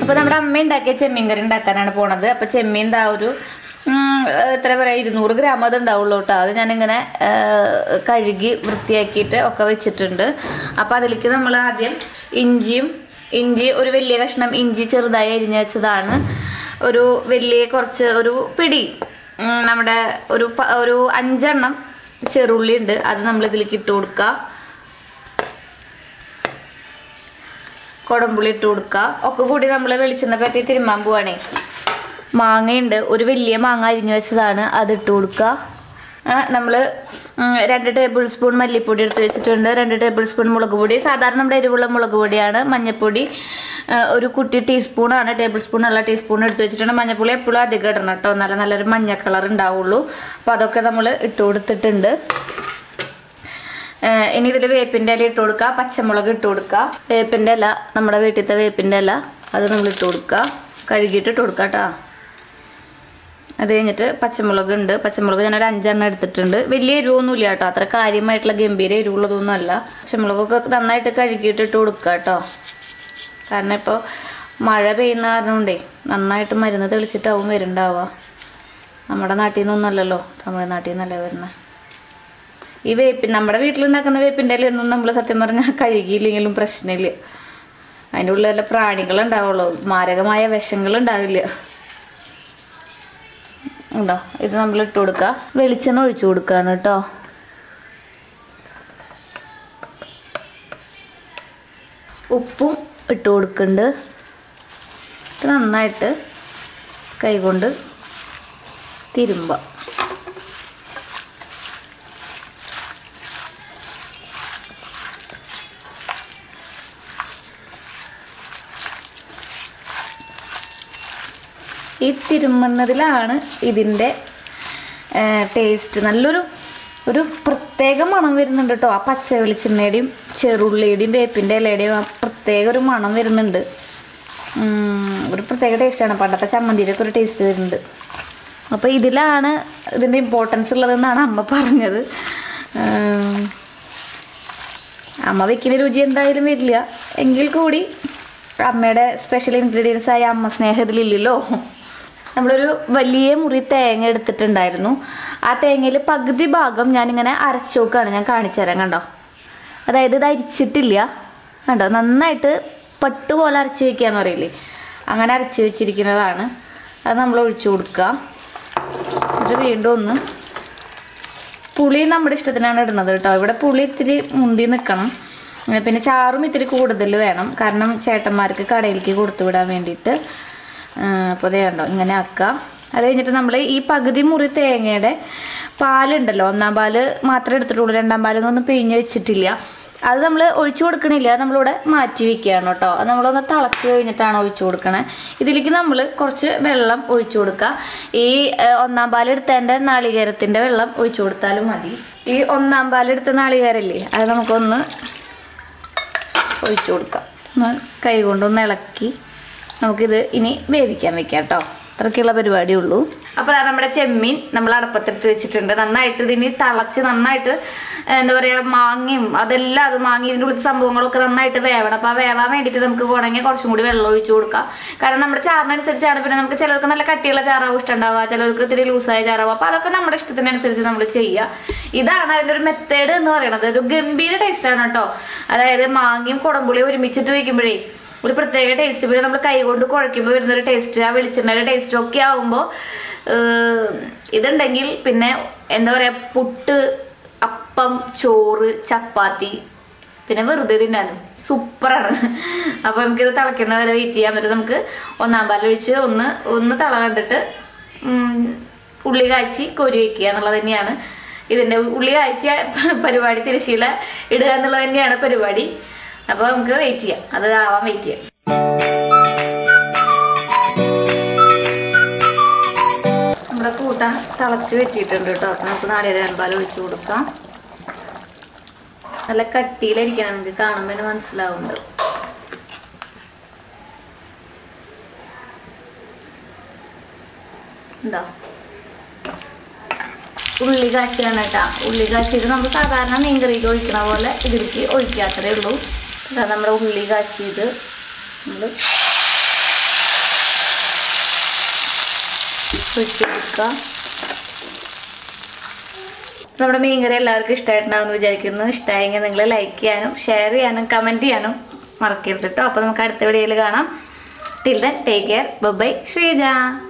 അപ്പോൾ നമ്മുടെ അമ്മ ഉണ്ടാക്കിയ ചെമ്മീൻ കറി ഉണ്ടാക്കാനാണ് പോണത് അപ്പോൾ ചെമ്മീൻ ദാ ഒരു ഉം, എത്ര പറയുക ഇരുന്നൂറ് ഗ്രാം അത് ഉണ്ടാവുള്ളൂ കേട്ടോ അത് ഞാനിങ്ങനെ ആ, കഴുകി വൃത്തിയാക്കിയിട്ട് ഒക്കെ വെച്ചിട്ടുണ്ട് അപ്പോൾ അതിലേക്ക് നമ്മൾ ആദ്യം ഇഞ്ചിയും ഇഞ്ചി ഒരു വലിയ കഷ്ണം ഇഞ്ചി ചെറുതായി അരിഞ്ഞ് വെച്ചതാണ് ഒരു വലിയ കുറച്ച് ഒരു പിടി ഉം, നമ്മുടെ ഒരു പ- ഒരു അഞ്ചെണ്ണം ചെറുള്ളി ഉണ്ട് അത് നമ്മൾ ഇതിലേക്ക് ഇട്ട് കൊടുക്കുക കുടംപുളി ഇട്ട് കൊടുക്കുക ഒക്കെ കൂടി നമ്മൾ വെളിച്ചെണ്ണ പറ്റി തിരുമ്മാൻ പോവാണേ മാങ്ങയുണ്ട് ഒരു വലിയ മാങ്ങ അരിഞ്ഞു വെച്ചതാണ് അത് ഇട്ട് കൊടുക്കുക നമ്മൾ രണ്ട് ടേബിൾ സ്പൂൺ മല്ലിപ്പൊടി എടുത്ത് വെച്ചിട്ടുണ്ട് രണ്ട് ടേബിൾ സ്പൂൺ മുളക് പൊടി സാധാരണ നമ്മുടെ എരിവുള്ള മുളക് പൊടിയാണ് മഞ്ഞൾപ്പൊടി ആ, ഒരു കുട്ടി ടീസ്പൂണാണ് ടേബിൾ സ്പൂൺ അല്ല ടീസ്പൂൺ എടുത്ത് വെച്ചിട്ടുണ്ട് മഞ്ഞൾപ്പൊടി എപ്പോഴും അധികം ഇടണം കേട്ടോ നല്ല നല്ലൊരു മഞ്ഞ കളർ ഉണ്ടാവുള്ളൂ അപ്പോൾ അതൊക്കെ നമ്മൾ ഇട്ട് കൊടുത്തിട്ടുണ്ട് ഏഹ് ഇനി ഇതിൽ വേപ്പിൻ്റെ ഇല ഇട്ട് കൊടുക്കുക പച്ചമുളക് ഇട്ട് കൊടുക്കുക വേപ്പിൻ്റെ ഇല നമ്മുടെ വീട്ടിലത്തെ വേപ്പിൻ്റെ ഇല അത് നമ്മൾ ഇട്ട് കൊടുക്കുക കഴുകിയിട്ട് ഇട്ട് കൊടുക്കുക കേട്ടോ അത് കഴിഞ്ഞിട്ട് പച്ചമുളക് ഉണ്ട് പച്ചമുളക് ഞാനൊരു അഞ്ചെണ്ണം എടുത്തിട്ടുണ്ട് വലിയ എരിവൊന്നുമില്ല കേട്ടോ അത്ര കാര്യമായിട്ടുള്ള ഗംഭീര എരിവുള്ളതൊന്നും അല്ല പച്ചമുളകൊക്കെ നന്നായിട്ട് കഴുകിയിട്ട് ഇട്ട് കൊടുക്കുക കേട്ടോ കാരണം ഇപ്പോൾ മഴ പെയ്യുന്ന കാരണം കൊണ്ടേ നന്നായിട്ട് മരുന്ന് തെളിച്ചിട്ടാവും വരുന്നുണ്ടാവുക നമ്മുടെ നാട്ടിൽ നിന്നൊന്നല്ലല്ലോ തമിഴ്നാട്ടിൽ നിന്നല്ലേ വരുന്നത് ഈ വേപ്പിൻ നമ്മുടെ വീട്ടിലുണ്ടാക്കുന്ന വേപ്പിൻ്റെ ഇലയൊന്നും നമ്മൾ സത്യം പറഞ്ഞാൽ കഴുകിയില്ലെങ്കിലും പ്രശ്നമില്ല അതിൻ്റെ ഉള്ളിൽ വല്ല പ്രാണികളുണ്ടാവുള്ളൂ മാരകമായ വിഷങ്ങൾ ഉണ്ടാവില്ല ഉണ്ടോ ഇത് നമ്മൾ ഇട്ട് കൊടുക്കുക വെളിച്ചെണ്ണ ഒഴിച്ചു കൊടുക്കുകയാണ് കേട്ടോ ഉപ്പും ഇട്ട് കൊടുക്കുന്നുണ്ട് ഇത് നന്നായിട്ട് കൈകൊണ്ട് തിരുമ്പ ഈ തിരുമുന്നതിലാണ് ഇതിൻ്റെ ടേസ്റ്റ് നല്ലൊരു ഒരു പ്രത്യേക മണം വരുന്നുണ്ട് കേട്ടോ ആ പച്ച വെളിച്ചെണ്ണയുടെയും ചെറുള്ളിയുടെയും വേപ്പിൻ്റെ ഇലയുടെയും ആ പ്രത്യേക ഒരു മണം വരുന്നുണ്ട് ഉം, ഒരു പ്രത്യേക ടേസ്റ്റാണ് പണ്ടത്തെ ചമ്മന്തിയുടെ ഒക്കെ ഒരു ടേസ്റ്റ് വരുന്നുണ്ട് അപ്പോൾ ഇതിലാണ് ഇതിൻ്റെ ഇമ്പോർട്ടൻസ് ഉള്ളതെന്നാണ് അമ്മ പറഞ്ഞത് ഉം, അമ്മ വെക്കുന്ന രുചി എന്തായാലും വരില്ല എങ്കിൽ കൂടി അമ്മയുടെ സ്പെഷ്യൽ ഇൻഗ്രീഡിയൻസ് ആയ അമ്മ സ്നേഹം ഇതിലില്ലല്ലോ നമ്മളൊരു വലിയ മുറി തേങ്ങ എടുത്തിട്ടുണ്ടായിരുന്നു ആ തേങ്ങയിൽ പകുതി ഭാഗം ഞാനിങ്ങനെ അരച്ചു നോക്കുകയാണ് ഞാൻ കാണിച്ചു തരാം കണ്ടോ അതായത് ഇത് അരിച്ചിട്ടില്ല കണ്ടോ നന്നായിട്ട് പട്ട് പോലെ അരച്ച് വെക്കുകയെന്ന് പറയില്ലേ അങ്ങനെ അരച്ച് വെച്ചിരിക്കുന്നതാണ് അത് നമ്മൾ ഒഴിച്ചു കൊടുക്കുക എന്നിട്ട് വീണ്ടും ഒന്ന് പുളി നമ്മുടെ ഇഷ്ടത്തിനാണ് ഇടുന്നത് കേട്ടോ ഇവിടെ പുളി ഇത്തിരി മുന്തി നിൽക്കണം ഏ, പിന്നെ ചാറും ഇത്തിരി കൂടുതൽ വേണം കാരണം ചേട്ടന്മാർക്ക് കടയിലേക്ക് കൊടുത്തു വിടാൻ വേണ്ടിയിട്ട് അപ്പോൾ അതേ കണ്ടോ ഇങ്ങനെ ആക്കുക അത് കഴിഞ്ഞിട്ട് നമ്മൾ ഈ പകുതി മുറി തേങ്ങയുടെ പാലുണ്ടല്ലോ ഒന്നാം പാല് മാത്രമേ എടുത്തിട്ടുള്ളൂ രണ്ടാം പാലൊന്നും പിഴിഞ്ഞ് വെച്ചിട്ടില്ല അത് നമ്മൾ ഒഴിച്ചു കൊടുക്കണില്ല അത് നമ്മളിവിടെ മാറ്റി വെക്കുകയാണ് കേട്ടോ അത് നമ്മളൊന്ന് തിളച്ച് കഴിഞ്ഞിട്ടാണ് ഒഴിച്ചു കൊടുക്കണേ ഇതിലേക്ക് നമ്മൾ കുറച്ച് വെള്ളം ഒഴിച്ചു കൊടുക്കുക ഈ ഏഹ്, ഒന്നാം പാലെടുത്തതിൻ്റെ നാളികേരത്തിൻ്റെ വെള്ളം ഒഴിച്ചു കൊടുത്താലും മതി ഈ ഒന്നാം പാലെടുത്ത നാളികേരല്ലേ അത് നമുക്കൊന്ന് ഒഴിച്ചു കൊടുക്കാം ഒന്ന് കൈ കൊണ്ടൊന്ന് ഇളക്കി നമുക്കിത് ഇനി വേവിക്കാൻ വെക്കാം കേട്ടോ അത്രയ്ക്കുള്ള പരിപാടിയേ ഉള്ളൂ അപ്പോൾ അതാ നമ്മുടെ ചെമ്മീൻ നമ്മൾ അടപ്പത്തെടുത്ത് വെച്ചിട്ടുണ്ട് നന്നായിട്ട് ഇതിന് തിളച്ച് നന്നായിട്ട് ഏഹ്, എന്താ പറയുക മാങ്ങയും അതെല്ലാം അത് മാങ്ങി ഇതിൻ്റെ ഉള്ളിൽ സംഭവങ്ങളൊക്കെ നന്നായിട്ട് വേവണം അപ്പോൾ ആ വേവാൻ വേണ്ടിയിട്ട് നമുക്ക് വേണമെങ്കിൽ കുറച്ചും കൂടി വെള്ളം ഒഴിച്ചു കൊടുക്കാം കാരണം നമ്മുടെ ചാറിനനുസരിച്ചാണ് പിന്നെ നമുക്ക് ചിലർക്ക് നല്ല കട്ടിയുള്ള ചാറാവും ഇഷ്ടമുണ്ടാവുക ചിലർക്ക് ഇത്തിരി ലൂസായ ചാറാവും അപ്പോൾ അതൊക്കെ നമ്മുടെ ഇഷ്ടത്തിനനുസരിച്ച് നമ്മൾ ചെയ്യുക ഇതാണ് അതിൻ്റെ ഒരു മെത്തേഡ് എന്ന് പറയുന്നത് ഒരു ഗംഭീര ടേസ്റ്റാണ് കേട്ടോ അതായത് മാങ്ങയും കുടംപുളിയും ഒരുമിച്ചിട്ട് വയ്ക്കുമ്പോഴേ ഒരു പ്രത്യേക ടേസ്റ്റ് പിന്നെ നമ്മൾ കൈകൊണ്ട് കുഴയ്ക്കുമ്പോൾ വരുന്നൊരു ടേസ്റ്റ് ആ വെളിച്ചെണ്ണയുടെ ടേസ്റ്റ് ഒക്കെ ആവുമ്പോൾ ഇതുണ്ടെങ്കിൽ പിന്നെ എന്താ പറയുക പുട്ട് അപ്പം ചോറ് ചപ്പാത്തി പിന്നെ വെറുതെ തിന്നാനും സൂപ്പറാണ് അപ്പോൾ നമുക്കിത് തിളയ്ക്കുന്ന വരെ വെയിറ്റ് ചെയ്യാൻ പറ്റും നമുക്ക് ഒന്നാം പാലൊഴിച്ച് ഒന്ന് ഒന്ന് തിള കണ്ടിട്ട് ഉം, ഉള്ളി കാച്ചി കോരി വയ്ക്കുക എന്നുള്ളത് തന്നെയാണ് ഇതിൻ്റെ ഉള്ളി കാച്ചിയ പരിപാടി തിരശ്ശീല ഇടുക എന്നുള്ളത് തന്നെയാണ് പരിപാടി അപ്പോൾ നമുക്ക് വെയിറ്റ് ചെയ്യാം അത് ആവാൻ വെയിറ്റ് ചെയ്യാം നമ്മുടെ കൂട്ടാൻ തിളച്ച് വെറ്റിയിട്ടുണ്ട് കേട്ടോ അപ്പോൾ നമുക്ക് നാളികേര അൻപാൽ ഒഴിച്ച് കൊടുക്കാം നല്ല കട്ടിയിലിരിക്കണം നിങ്ങൾക്ക് കാണുമ്പോൾ തന്നെ മനസ്സിലാവുന്നുണ്ട് ഉണ്ടോ ഉള്ളി കാച്ചിയാണ് കേട്ടോ ഉള്ളി കാച്ചിയത് നമ്മൾ സാധാരണ മീൻകറിക്ക് ഒഴിക്കണ പോലെ ഇതിലേക്ക് ഒഴിക്കാത്തതേ ഉള്ളൂ ഇതാ നമ്മുടെ ഉള്ളി കാച്ചിയത് നമ്മൾ ഒഴിച്ചെടുക്കുക നമ്മുടെ മീൻകറി എല്ലാവർക്കും ഇഷ്ടമായിട്ടുണ്ടാവുമെന്ന് വിചാരിക്കുന്നു ഇഷ്ടമായെങ്കിൽ നിങ്ങൾ ലൈക്ക് ചെയ്യാനും ഷെയർ ചെയ്യാനും കമൻറ്റ് ചെയ്യാനും മറക്കരുത് കേട്ടോ അപ്പോൾ നമുക്ക് അടുത്ത വീഡിയോയിൽ കാണാം till then take care bye Sreeja